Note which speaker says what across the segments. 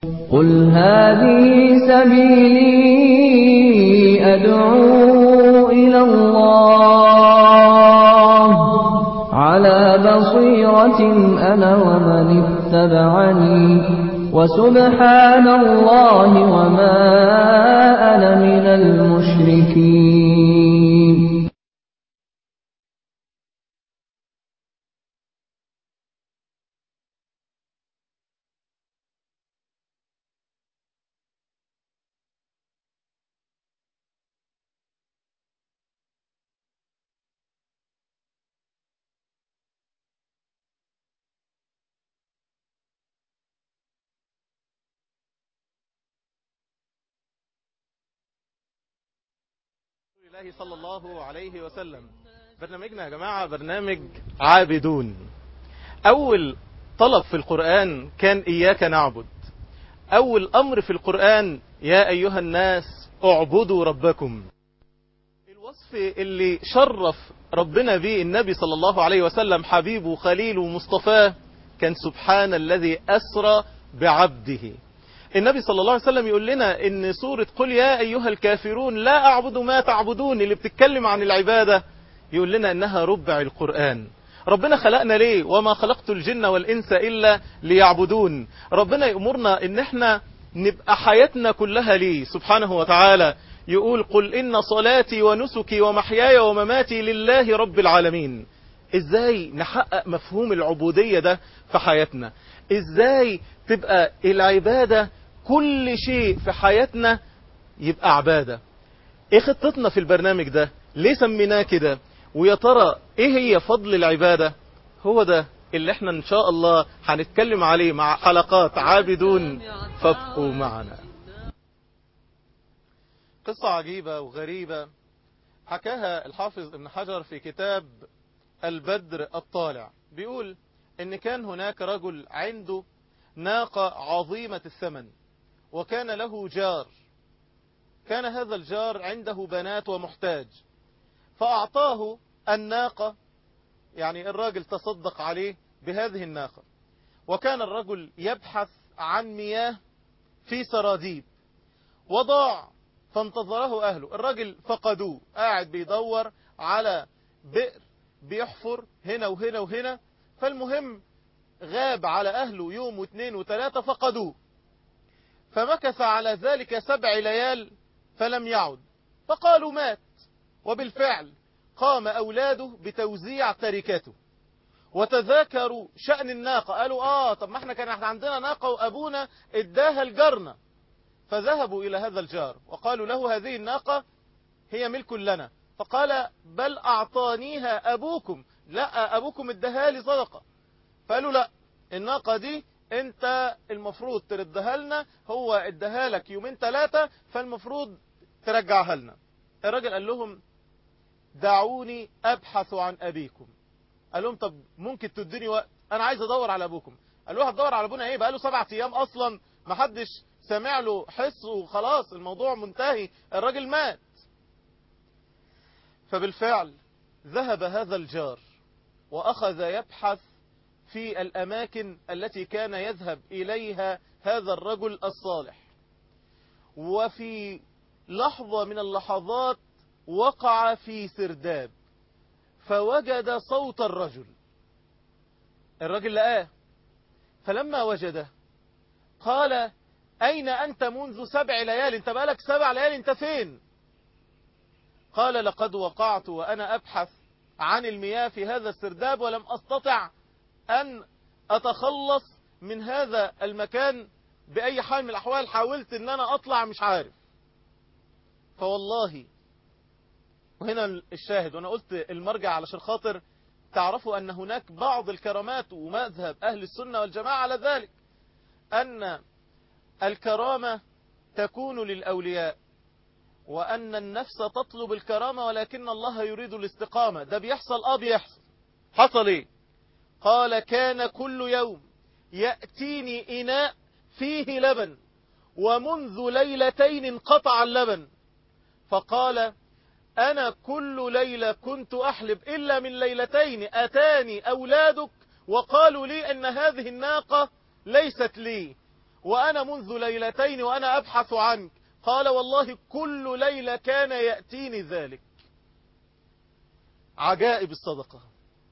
Speaker 1: قل هذه سبيلي أدعو إلى الله على بصيرة أنا ومن اتبعني وسبحان الله وما أنا من المشركين
Speaker 2: الله صلى الله عليه وسلم برنامجنا يا جماعة برنامج عابدون أول طلب في القرآن كان إياك نعبد أول أمر في القرآن يا أيها الناس اعبدوا ربكم الوصف اللي شرف ربنا به النبي صلى الله عليه وسلم حبيبه خليله مصطفاه كان سبحان الذي أسرى بعبده النبي صلى الله عليه وسلم يقول لنا ان سورة قل يا ايها الكافرون لا اعبد ما تعبدون اللي بتتكلم عن العبادة يقول لنا انها ربع القرآن ربنا خلقنا ليه وما خلقت الجن والانس الا ليعبدون ربنا يأمرنا ان احنا نبقى حياتنا كلها ليه سبحانه وتعالى يقول قل ان صلاتي ونسكي ومحياي ومماتي لله رب العالمين ازاي نحقق مفهوم العبودية ده في حياتنا ازاي تبقى العبادة كل شيء في حياتنا يبقى عبادة ايه خطتنا في البرنامج ده ليه سميناه كده ويا ترى ايه هي فضل العبادة هو ده اللي احنا ان شاء الله هنتكلم عليه مع حلقات عابدون فابقوا معنا قصة عجيبة وغريبة حكاها الحافظ ابن حجر في كتاب البدر الطالع بيقول ان كان هناك رجل عنده ناقة عظيمة الثمن وكان له جار كان هذا الجار عنده بنات ومحتاج فأعطاه الناقة يعني الراجل تصدق عليه بهذه الناقة وكان الرجل يبحث عن مياه في سراديب وضاع فانتظره أهله الراجل فقدوه قاعد بيدور على بئر بيحفر هنا وهنا وهنا فالمهم غاب على أهله يوم واثنين وثلاثة فقدوه فمكث على ذلك سبع ليال فلم يعد فقالوا مات وبالفعل قام أولاده بتوزيع تركته وتذاكروا شأن الناقة قالوا آه طب ما احنا كان عندنا ناقة وأبونا اداها الجرنة فذهبوا إلى هذا الجار وقالوا له هذه الناقة هي ملك لنا فقال بل أعطانيها أبوكم لا أبوكم اداها لي صدقة فقالوا لا الناقة دي انت المفروض تردها لنا هو اداها لك يومين ثلاثة فالمفروض ترجعها لنا الراجل قال لهم دعوني ابحث عن ابيكم قال لهم طب ممكن تديني وقت انا عايز ادور على ابوكم قال له هتدور على ابونا ايه بقاله سبعة ايام اصلا ما حدش سمع له حس وخلاص الموضوع منتهي الراجل مات فبالفعل ذهب هذا الجار واخذ يبحث في الأماكن التي كان يذهب إليها هذا الرجل الصالح وفي لحظة من اللحظات وقع في سرداب فوجد صوت الرجل الرجل لقاه فلما وجده قال أين أنت منذ سبع ليال أنت بقالك سبع ليال أنت فين قال لقد وقعت وأنا أبحث عن المياه في هذا السرداب ولم أستطع أن أتخلص من هذا المكان بأي حال من الأحوال حاولت أن أنا أطلع مش عارف فوالله وهنا الشاهد وأنا قلت المرجع علشان خاطر تعرفوا أن هناك بعض الكرامات ومذهب أهل السنة والجماعة على ذلك أن الكرامة تكون للأولياء وأن النفس تطلب الكرامة ولكن الله يريد الاستقامة ده بيحصل آه بيحصل حصل إيه قال كان كل يوم يأتيني إناء فيه لبن ومنذ ليلتين انقطع اللبن فقال أنا كل ليلة كنت أحلب إلا من ليلتين أتاني أولادك وقالوا لي أن هذه الناقة ليست لي وأنا منذ ليلتين وأنا أبحث عنك قال والله كل ليلة كان يأتيني ذلك عجائب الصدقة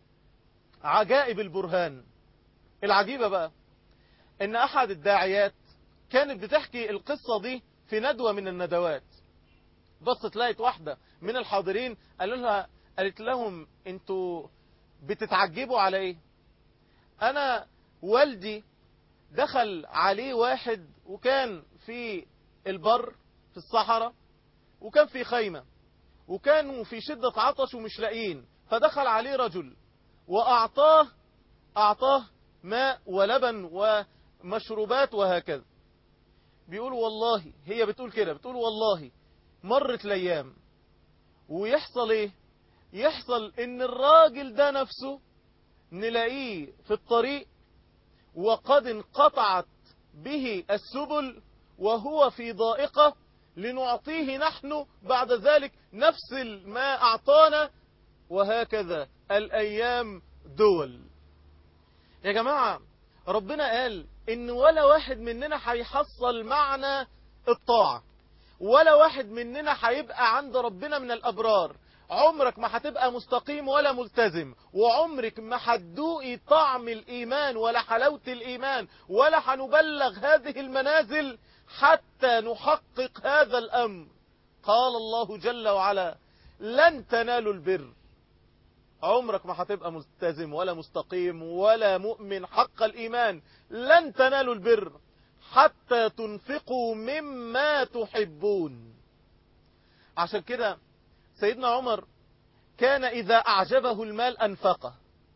Speaker 2: عجائب البرهان العجيبة بقى ان احد الداعيات كانت بتحكي القصة دي في ندوة من الندوات بصت لقيت واحدة من الحاضرين قالوا لها قالت لهم انتوا بتتعجبوا على ايه انا والدي دخل عليه واحد وكان في البر في الصحراء وكان في خيمة وكانوا في شدة عطش ومش لاقيين فدخل عليه رجل وأعطاه أعطاه ماء ولبن ومشروبات وهكذا بيقول والله هي بتقول كده بتقول والله مرت الأيام ويحصل ايه يحصل ان الراجل ده نفسه نلاقيه في الطريق وقد انقطعت به السبل وهو في ضائقة لنعطيه نحن بعد ذلك نفس ما أعطانا وهكذا الأيام دول يا جماعة ربنا قال إن ولا واحد مننا هيحصل معنى الطاعة ولا واحد مننا هيبقى عند ربنا من الأبرار عمرك ما هتبقى مستقيم ولا ملتزم وعمرك ما هتدوقي طعم الإيمان ولا حلاوة الإيمان ولا هنبلغ هذه المنازل حتى نحقق هذا الأمر قال الله جل وعلا لن تنالوا البر عمرك ما هتبقى ملتزم ولا مستقيم ولا مؤمن حق الإيمان لن تنالوا البر حتى تنفقوا مما تحبون عشان كده سيدنا عمر كان إذا أعجبه المال أنفقه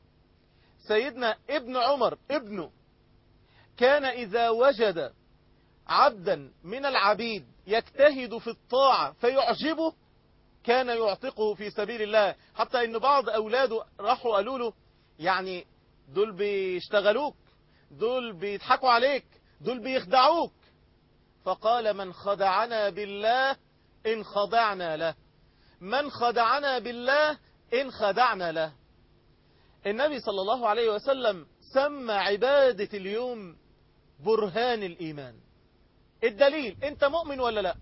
Speaker 2: سيدنا ابن عمر ابنه كان إذا وجد عبدا من العبيد يجتهد في الطاعة فيعجبه كان يعتقه في سبيل الله حتى ان بعض اولاده راحوا قالوا له يعني دول بيشتغلوك دول بيضحكوا عليك دول بيخدعوك فقال من خدعنا بالله ان خضعنا له من خدعنا بالله ان خدعنا له النبي صلى الله عليه وسلم سمى عبادة اليوم برهان الإيمان الدليل انت مؤمن ولا لا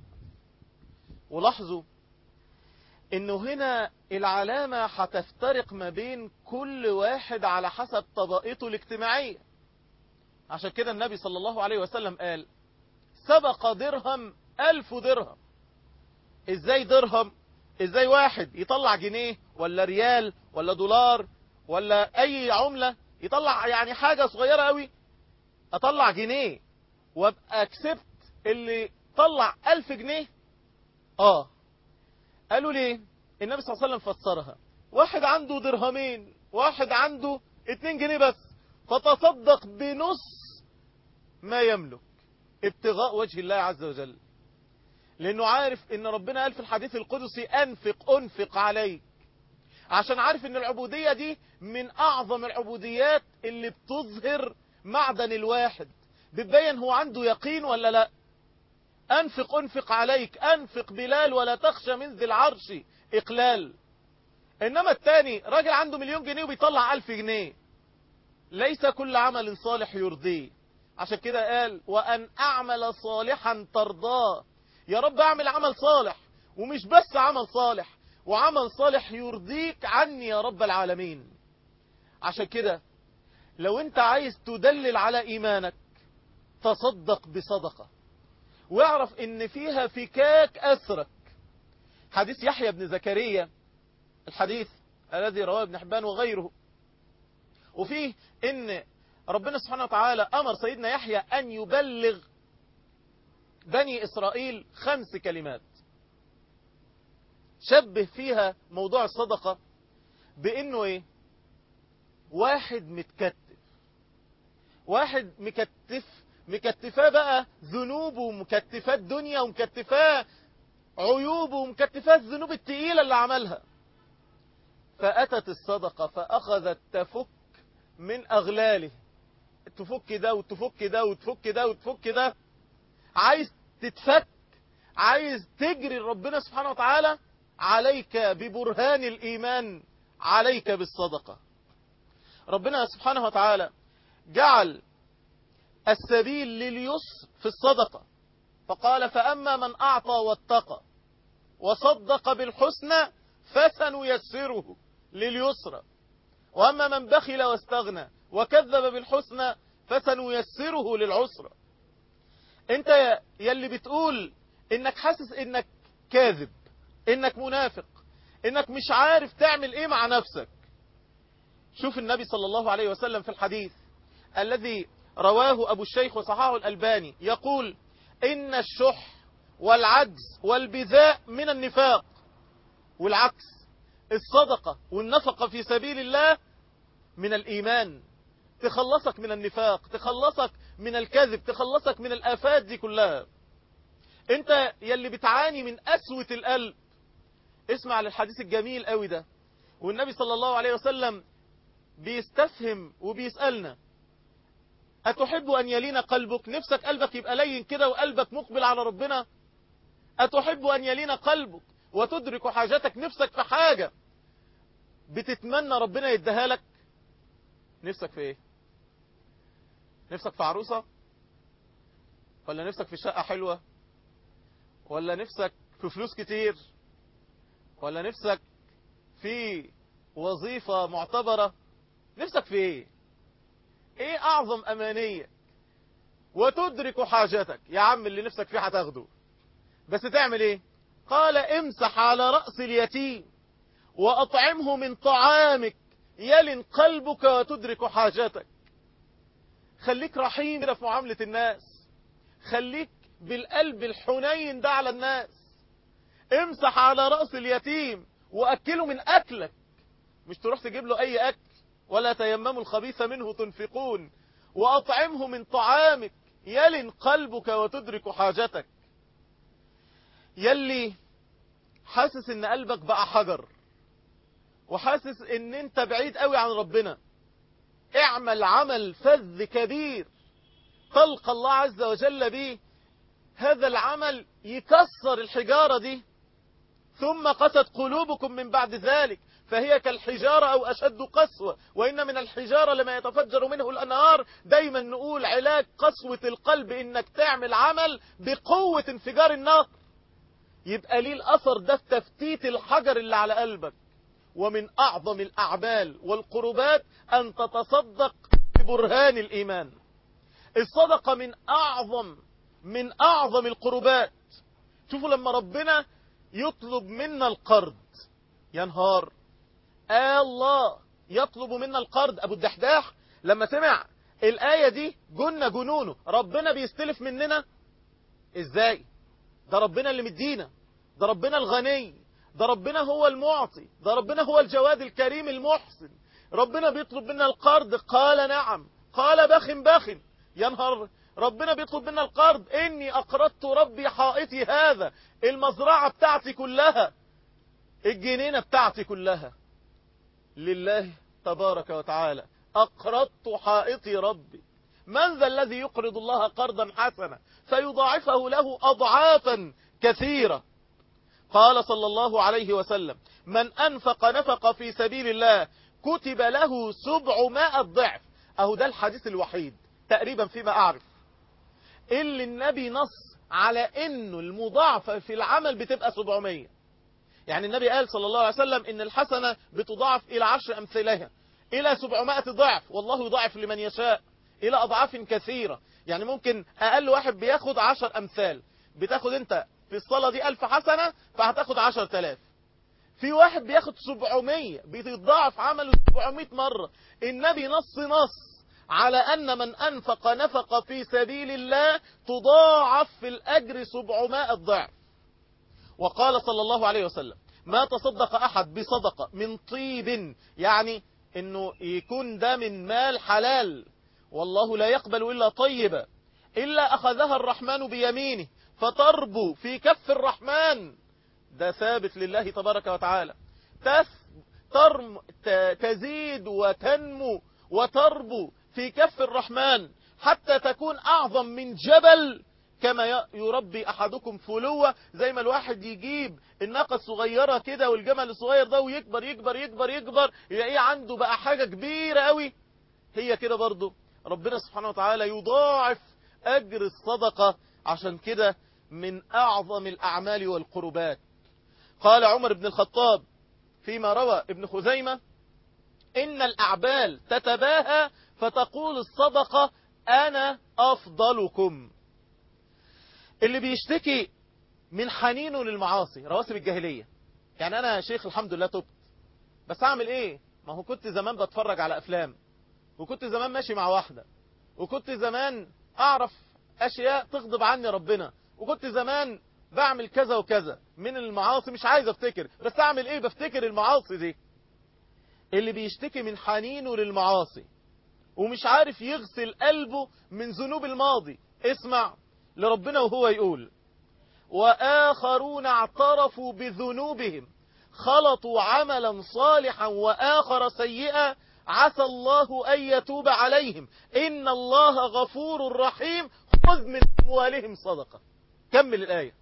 Speaker 2: ولاحظوا انه هنا العلامة هتفترق ما بين كل واحد على حسب طبقته الاجتماعية عشان كده النبي صلى الله عليه وسلم قال سبق درهم ألف درهم ازاي درهم ازاي واحد يطلع جنيه ولا ريال ولا دولار ولا اي عملة يطلع يعني حاجة صغيرة قوي اطلع جنيه وابقى كسبت اللي طلع ألف جنيه اه قالوا ليه النبي صلى الله عليه وسلم فسرها واحد عنده درهمين واحد عنده اتنين جنيه بس فتصدق بنص ما يملك ابتغاء وجه الله عز وجل لانه عارف ان ربنا قال في الحديث القدسي انفق انفق عليك عشان عارف ان العبودية دي من اعظم العبوديات اللي بتظهر معدن الواحد بتبين هو عنده يقين ولا لا أنفق أنفق عليك أنفق بلال ولا تخشى من ذي العرش إقلال إنما الثاني راجل عنده مليون جنيه وبيطلع ألف جنيه ليس كل عمل صالح يرضيه عشان كده قال وأن أعمل صالحا ترضاه يا رب أعمل عمل صالح ومش بس عمل صالح وعمل صالح يرضيك عني يا رب العالمين عشان كده لو انت عايز تدلل على إيمانك تصدق بصدقة واعرف ان فيها فكاك أسرك حديث يحيى بن زكريا الحديث الذي رواه ابن حبان وغيره وفيه ان ربنا سبحانه وتعالى أمر سيدنا يحيى أن يبلغ بني إسرائيل خمس كلمات شبه فيها موضوع الصدقة بأنه إيه واحد متكتف واحد مكتف مكتفاه بقى ذنوبه ومكتفاه الدنيا ومكتفاه عيوبه ومكتفاه الذنوب التقيلة اللي عملها فأتت الصدقة فأخذت تفك من أغلاله تفك ده وتفك ده وتفك ده وتفك ده عايز تتفك عايز تجري ربنا سبحانه وتعالى عليك ببرهان الإيمان عليك بالصدقة ربنا سبحانه وتعالى جعل السبيل لليسر في الصدقة فقال فأما من أعطى واتقى وصدق بالحسنى فسنيسره لليسرى وأما من بخل واستغنى وكذب بالحسنى فسنيسره للعسرى انت يلي بتقول انك حاسس انك كاذب انك منافق انك مش عارف تعمل ايه مع نفسك شوف النبي صلى الله عليه وسلم في الحديث الذي رواه ابو الشيخ وصححه الالباني يقول ان الشح والعجز والبذاء من النفاق والعكس الصدقة والنفقة في سبيل الله من الإيمان تخلصك من النفاق تخلصك من الكذب تخلصك من الآفات دي كلها انت يلي بتعاني من أسوة القلب اسمع للحديث الجميل قوي ده والنبي صلى الله عليه وسلم بيستفهم وبيسألنا أتحب أن يلين قلبك نفسك قلبك يبقى لين كده وقلبك مقبل على ربنا أتحب أن يلين قلبك وتدرك حاجتك نفسك في حاجة بتتمنى ربنا يديها لك نفسك في ايه نفسك في عروسة ولا نفسك في شقة حلوة ولا نفسك في فلوس كتير ولا نفسك في وظيفة معتبرة نفسك في ايه ايه اعظم امانية وتدرك حاجتك يا عم اللي نفسك فيه هتاخده بس تعمل ايه قال امسح على رأس اليتيم وأطعمه من طعامك يلن قلبك وتدرك حاجتك خليك رحيم كده في معاملة الناس خليك بالقلب الحنين ده على الناس امسح على رأس اليتيم وأكله من أكلك مش تروح تجيب له أي أكل ولا تيمموا الخبيث منه تنفقون وأطعمه من طعامك يلن قلبك وتدرك حاجتك يلي حاسس ان قلبك بقى حجر وحاسس ان انت بعيد قوي عن ربنا اعمل عمل فذ كبير تلقى الله عز وجل به هذا العمل يكسر الحجارة دي ثم قست قلوبكم من بعد ذلك فهي كالحجارة أو أشد قسوة وإن من الحجارة لما يتفجر منه الأنهار دايما نقول علاج قسوة القلب إنك تعمل عمل بقوة انفجار النار يبقى ليه الأثر ده في تفتيت الحجر اللي على قلبك ومن أعظم الأعمال والقربات أن تتصدق ببرهان الإيمان الصدقة من أعظم من أعظم القربات شوفوا لما ربنا يطلب منا القرض يا نهار آه الله يطلب منا القرض أبو الدحداح لما سمع الآية دي جن جنونه ربنا بيستلف مننا إزاي ده ربنا اللي مدينا ده ربنا الغني ده ربنا هو المعطي ده ربنا هو الجواد الكريم المحسن ربنا بيطلب منا القرض قال نعم قال بخ بخ ينهر ربنا بيطلب منا القرض إني أقرضت ربي حائطي هذا المزرعة بتاعتي كلها الجنينة بتاعتي كلها لله تبارك وتعالى أقرضت حائطي ربي من ذا الذي يقرض الله قرضا حسنا فيضاعفه له أضعافا كثيرة قال صلى الله عليه وسلم من أنفق نفق في سبيل الله كتب له سبعمائة ضعف أهو ده الحديث الوحيد تقريبا فيما أعرف اللي النبي نص على انه المضاعفة في العمل بتبقى 700 يعني النبي قال صلى الله عليه وسلم ان الحسنة بتضاعف الى عشر امثلها الى 700 ضعف والله يضاعف لمن يشاء الى اضعاف كثيرة يعني ممكن اقل واحد بياخد عشر امثال بتاخد انت في الصلاة دي الف حسنة فهتاخد عشر تلاف في واحد بياخد 700 بيتضاعف عمله 700 مرة النبي نص نص على أن من أنفق نفق في سبيل الله تضاعف في الأجر 700 ضعف وقال صلى الله عليه وسلم ما تصدق أحد بصدقة من طيب يعني أنه يكون ده من مال حلال والله لا يقبل إلا طيبا إلا أخذها الرحمن بيمينه فتربو في كف الرحمن ده ثابت لله تبارك وتعالى ترم تزيد وتنمو وتربو في كف الرحمن حتى تكون أعظم من جبل كما يربي أحدكم فلوة زي ما الواحد يجيب الناقة الصغيرة كده والجمل الصغير ده ويكبر يكبر يكبر يكبر يلاقيه عنده بقى حاجة كبيرة قوي هي كده برضه ربنا سبحانه وتعالى يضاعف أجر الصدقة عشان كده من أعظم الأعمال والقربات قال عمر بن الخطاب فيما روى ابن خزيمة إن الأعبال تتباهى فتقول الصدقة أنا أفضلكم اللي بيشتكي من حنينه للمعاصي رواسب الجاهلية يعني أنا يا شيخ الحمد لله تبت بس أعمل إيه ما هو كنت زمان بتفرج على أفلام وكنت زمان ماشي مع واحدة وكنت زمان أعرف أشياء تغضب عني ربنا وكنت زمان بعمل كذا وكذا من المعاصي مش عايز افتكر بس اعمل ايه بفتكر المعاصي دي اللي بيشتكي من حنينه للمعاصي ومش عارف يغسل قلبه من ذنوب الماضي اسمع لربنا وهو يقول وآخرون اعترفوا بذنوبهم خلطوا عملا صالحا وآخر سيئا عسى الله أن يتوب عليهم إن الله غفور رحيم خذ من أموالهم صدقة كمل الآية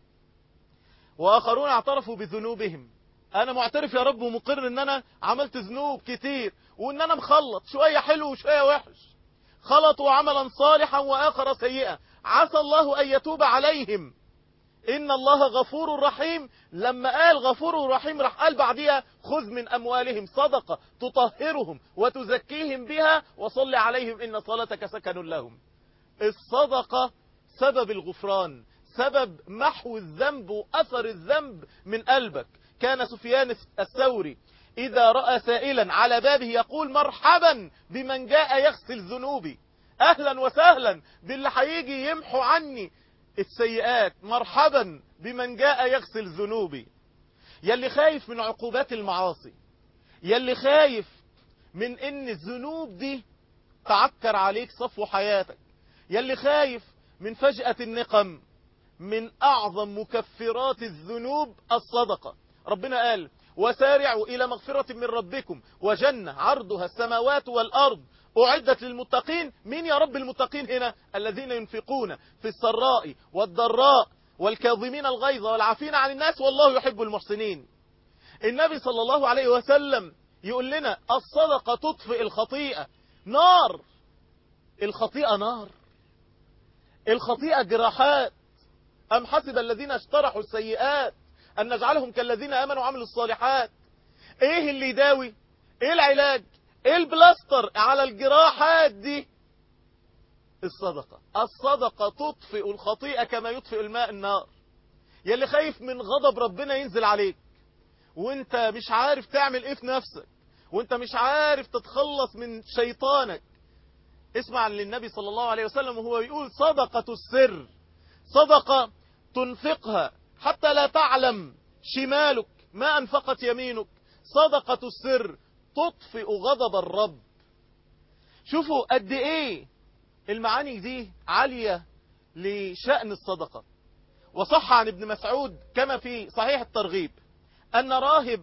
Speaker 2: وآخرون اعترفوا بذنوبهم أنا معترف يا رب ومقر إن أنا عملت ذنوب كتير وإن أنا مخلط شوية حلو وشوية وحش خلطوا عملا صالحا وآخر سيئا عسى الله أن يتوب عليهم إن الله غفور رحيم لما قال غفور رحيم راح قال بعديها خذ من أموالهم صدقة تطهرهم وتزكيهم بها وصل عليهم إن صلاتك سكن لهم الصدقة سبب الغفران سبب محو الذنب وأثر الذنب من قلبك كان سفيان الثوري إذا رأى سائلا على بابه يقول مرحبا بمن جاء يغسل ذنوبي أهلا وسهلا باللي هيجي يمحو عني السيئات مرحبا بمن جاء يغسل ذنوبي يلي خايف من عقوبات المعاصي يلي خايف من ان الذنوب دي تعكر عليك صفو حياتك يلي خايف من فجأة النقم من أعظم مكفرات الذنوب الصدقة ربنا قال وسارعوا إلى مغفرة من ربكم وجنة عرضها السماوات والأرض أعدت للمتقين مين يا رب المتقين هنا الذين ينفقون في السراء والضراء والكاظمين الغيظ والعافين عن الناس والله يحب المحسنين النبي صلى الله عليه وسلم يقول لنا الصدقة تطفئ الخطيئة نار الخطيئة نار الخطيئة جراحات أم حسب الذين اشترحوا السيئات أن نجعلهم كالذين آمنوا وعملوا الصالحات ايه اللي يداوي ايه العلاج ايه البلاستر على الجراحات دي الصدقة الصدقة تطفئ الخطيئة كما يطفئ الماء النار يلي خايف من غضب ربنا ينزل عليك وانت مش عارف تعمل ايه في نفسك وانت مش عارف تتخلص من شيطانك اسمع للنبي صلى الله عليه وسلم وهو يقول صدقة السر صدقة تنفقها حتى لا تعلم شمالك ما أنفقت يمينك صدقة السر تطفئ غضب الرب شوفوا قد ايه المعاني دي عالية لشأن الصدقة وصح عن ابن مسعود كما في صحيح الترغيب أن راهب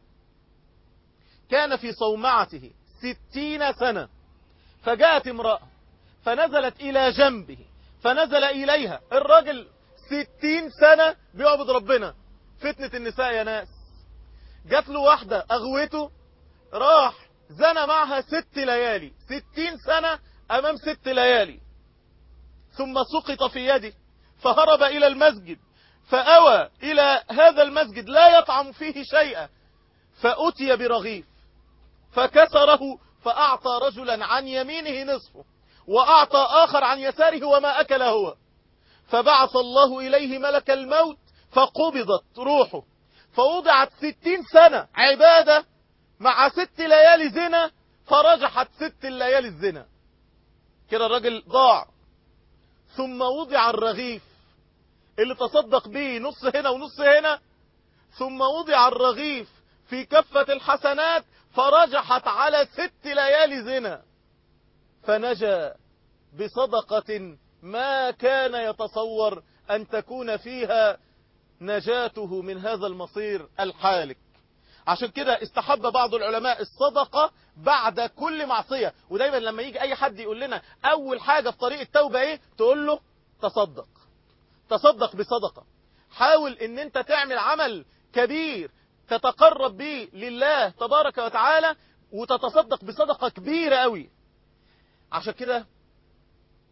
Speaker 2: كان في صومعته ستين سنة فجاءت امرأة فنزلت إلى جنبه فنزل إليها الراجل ستين سنة بيعبد ربنا فتنة النساء يا ناس جات له واحدة أغوته راح زنى معها ست ليالي ستين سنة أمام ست ليالي ثم سقط في يده فهرب إلى المسجد فأوى إلى هذا المسجد لا يطعم فيه شيئا فأتي برغيف فكسره فأعطى رجلا عن يمينه نصفه وأعطى آخر عن يساره وما أكل هو فبعث الله إليه ملك الموت فقبضت روحه فوضعت ستين سنة عبادة مع ست ليالي زنا فرجحت ست الليالي الزنا كده الراجل ضاع ثم وضع الرغيف اللي تصدق به نص هنا ونص هنا ثم وضع الرغيف في كفة الحسنات فرجحت على ست ليالي زنا فنجا بصدقة ما كان يتصور أن تكون فيها نجاته من هذا المصير الحالك عشان كده استحب بعض العلماء الصدقة بعد كل معصية ودايما لما يجي اي حد يقول لنا اول حاجة في طريق التوبة ايه تقول له تصدق تصدق بصدقة حاول ان انت تعمل عمل كبير تتقرب به لله تبارك وتعالى وتتصدق بصدقة كبيرة قوي عشان كده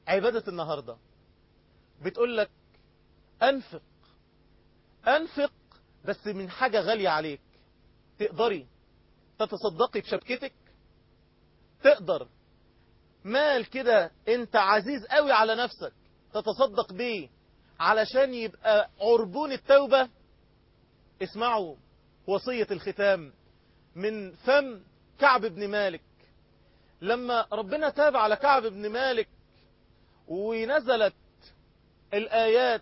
Speaker 2: عبادة النهاردة بتقول لك أنفق أنفق بس من حاجة غالية عليك تقدري تتصدقي بشبكتك تقدر مال كده انت عزيز قوي على نفسك تتصدق بيه علشان يبقى عربون التوبة اسمعوا وصية الختام من فم كعب بن مالك لما ربنا تاب على كعب بن مالك ونزلت الآيات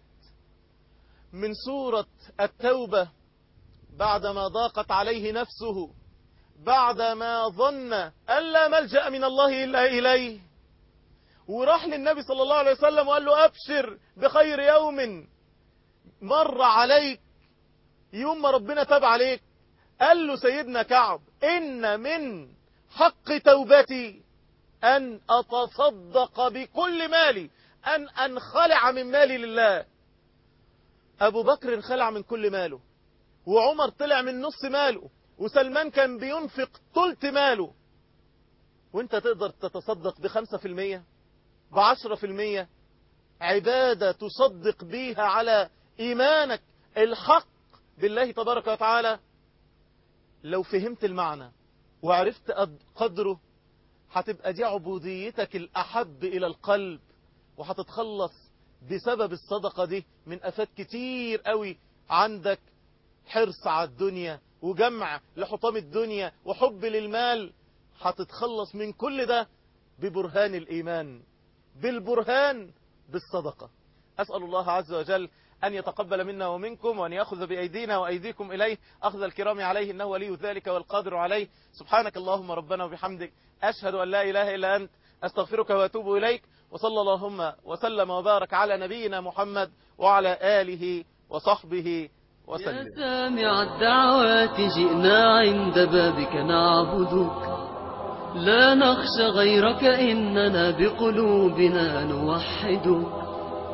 Speaker 2: من سورة التوبة بعدما ضاقت عليه نفسه بعدما ظن أن لا ملجأ من الله إلا إليه وراح للنبي صلى الله عليه وسلم وقال له أبشر بخير يوم مر عليك يوم ما ربنا تاب عليك قال له سيدنا كعب إن من حق توبتي أن أتصدق بكل مالي أن أنخلع من مالي لله أبو بكر انخلع من كل ماله وعمر طلع من نص ماله وسلمان كان بينفق ثلث ماله وانت تقدر تتصدق بخمسة في المية بعشرة في المية عبادة تصدق بيها على إيمانك الحق بالله تبارك وتعالى لو فهمت المعنى وعرفت قدره هتبقى دي عبوديتك الأحب إلى القلب وهتتخلص بسبب الصدقة دي من أفات كتير قوي عندك حرص على الدنيا وجمع لحطام الدنيا وحب للمال هتتخلص من كل ده ببرهان الإيمان بالبرهان بالصدقة أسأل الله عز وجل أن يتقبل منا ومنكم وأن يأخذ بأيدينا وأيديكم إليه أخذ الكرام عليه إنه ولي ذلك والقادر عليه سبحانك اللهم ربنا وبحمدك أشهد أن لا إله إلا أنت أستغفرك وأتوب إليك وصلى اللهم وسلم وبارك على نبينا محمد وعلى آله وصحبه وسلم
Speaker 1: يا سامع الدعوات جئنا عند بابك نعبدك لا نخشى غيرك إننا بقلوبنا نوحدك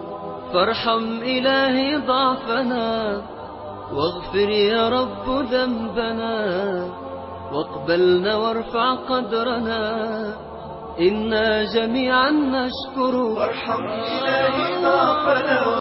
Speaker 1: فارحم إلهي ضعفنا واغفر يا رب ذنبنا واقبلنا وارفع قدرنا إنا جميعا نشكرك
Speaker 3: وارحم إلهي ضعفنا